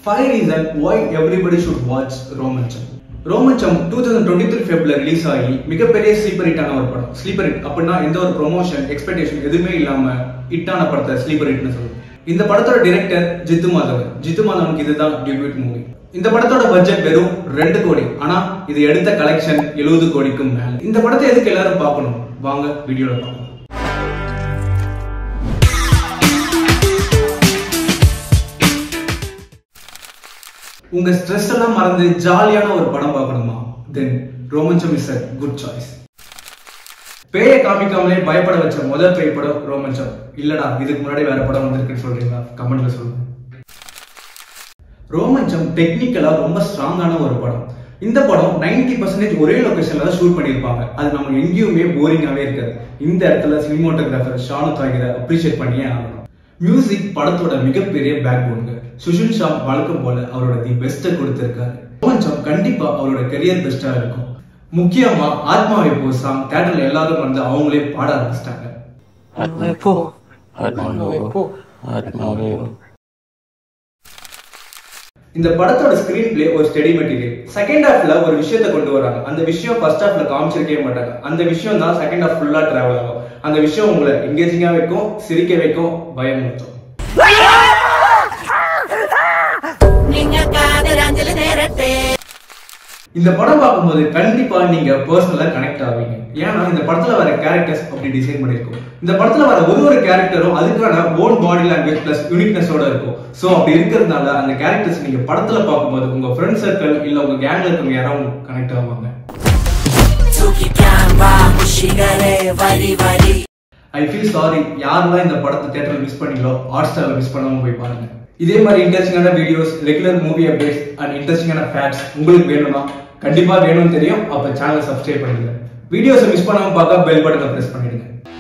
five reason why everybody should watch Romancham Romancham two thousand twenty three ஃபெப்ல release ஆகி மிகப்பெரிய sleeper ஹிட்டான ஒரு படம் ஸ்லீப்பர் ஹிட் அப்படின்னா எந்த ஒரு ப்ரொமோஷன் எக்ஸ்பெக்டேஷன் எதுவுமே இல்லாம ஹிட்டான படத்தை ஸ்லீப்பர் ஹிட்னு சொல்லுவோம் இந்த படத்தோட டிரெக்டர் ஜித்து மாதவன் ஜித்து மாதவனுக்கு இதுதான் டெபியூட் மூவி இந்த படத்தோட பட்ஜெட் வெறும் ரெண்டு கோடி ஆனா இது எடுத்த கலெக்ஷன் எழுபது கோடிக்கும் மேல இந்த படத்தை எதுக்கு எல்லாரும் பார்க்கணும் வாங்க வீடியோல பார்க்கலாம் உங்க ஸ்ட்ரெஸ் எல்லாம் மறந்து ஜாலியான ஒரு படம் பார்க்கணுமா then Romancham is a good choice பேயை காமிக்காமலே பயப்பட வச்ச முதல் பேய் படம் ரோமன்சம் இல்லடா இதுக்கு முன்னாடி வேற படம் வந்திருக்குன்னு சொல்றீங்களா கமெண்ட்ல சொல்லுங்க ரோமன்சம் டெக்னிக்கலா ரொம்ப ஸ்ட்ராங்கான ஒரு படம் இந்த படம் 90% பர்சன்டேஜ் ஒரே லொகேஷன்ல தான் ஷூட் பண்ணியிருப்பாங்க அது நம்ம எங்கேயுமே போரிங்காவே இருக்காது இந்த இடத்துல சினிமோட்டோகிராஃபர் ஷானு தாகிரை அப்ரிஷியேட் பண்ணியே ஆகணும் மியூசிக் படத்தோட மிகப்பெரிய பேக் போனுங்க சுஷில் ஷா வழக்கம் போல அவரோட தி பெஸ்ட்டை கொடுத்திருக்காரு ரோமன்சம் கண்டிப்பா அவரோட கெரியர் பெஸ்டா இருக்கும் முக்கியமா ஆத்மாவை போ சாங் தேட்டர்ல எல்லாரும் வந்து அவங்களே பாட ஆரம்பிச்சிட்டாங்க ஆத்மாவே போ ஆத்மாவே போ ஆத்மாவே இந்த படத்தோட ஸ்கிரீன் பிளே ஒரு ஸ்டெடி மெட்டீரியல் செகண்ட் ஹாஃப்ல ஒரு விஷயத்தை கொண்டு வராங்க அந்த விஷயம் ஃபர்ஸ்ட் ஹாஃப்ல காமிச்சிருக்கவே மாட்டாங்க அந்த விஷயம் தான் செகண்ட் ஹாஃப் ஃபுல்லா டிராவல் ஆகும் அந்த விஷயம் உங்களை எங்கேஜிங்கா வைக்கும் சிரிக்க வைக்கும் பயமுறுத்தும் நீங்க காதல் அஞ்சலி நேரட்டே இந்த படம் பார்க்கும்போது கண்டிப்பா நீங்க பர்சனலா கனெக்ட் ஆவீங்க ஏன்னா இந்த படத்துல வர கேரக்டர்ஸ் அப்படி டிசைன் பண்ணிருக்கோம் இந்த படத்துல வர ஒரு ஒரு கேரக்டரும் அதுக்கான ஓன் பாடி லாங்குவேஜ் பிளஸ் யூனிக்னஸோட இருக்கும் சோ அப்படி இருக்கிறதுனால அந்த கேரக்டர்ஸ் நீங்க படத்துல பார்க்கும்போது உங்க ஃப்ரெண்ட் சர்க்கிள் இல்ல உங்க கேங்ல இருக்கவங்க யாராவது கனெக்ட் ஆவாங்க தூக்கிக்கான் வா முஷிகளே வரி வரி ஐ ஃபீல் சாரி யாரெல்லாம் இந்த படத்தை தியேட்டர்ல மிஸ் பண்ணீங்களோ ஹாட் ஸ்டார்ல மிஸ் பண்ணாம போய் பாருங்க இதே மாதிரி இன்ட்ரெஸ்டிங்கான videos regular movie updates and இன்ட்ரெஸ்டிங்கான ஃபேக்ட்ஸ் உங்களுக்கு வேணும்னா கண்டிப்பா வேணும்னு தெரியும் அப்ப சேனலை சப்ஸ்கிரைப் பண்ணிடுங்க வீடியோஸை மிஸ் பண்ணாம பார்க்க பெல் பட்டனை பிரஸ் பண்ணிடுங்க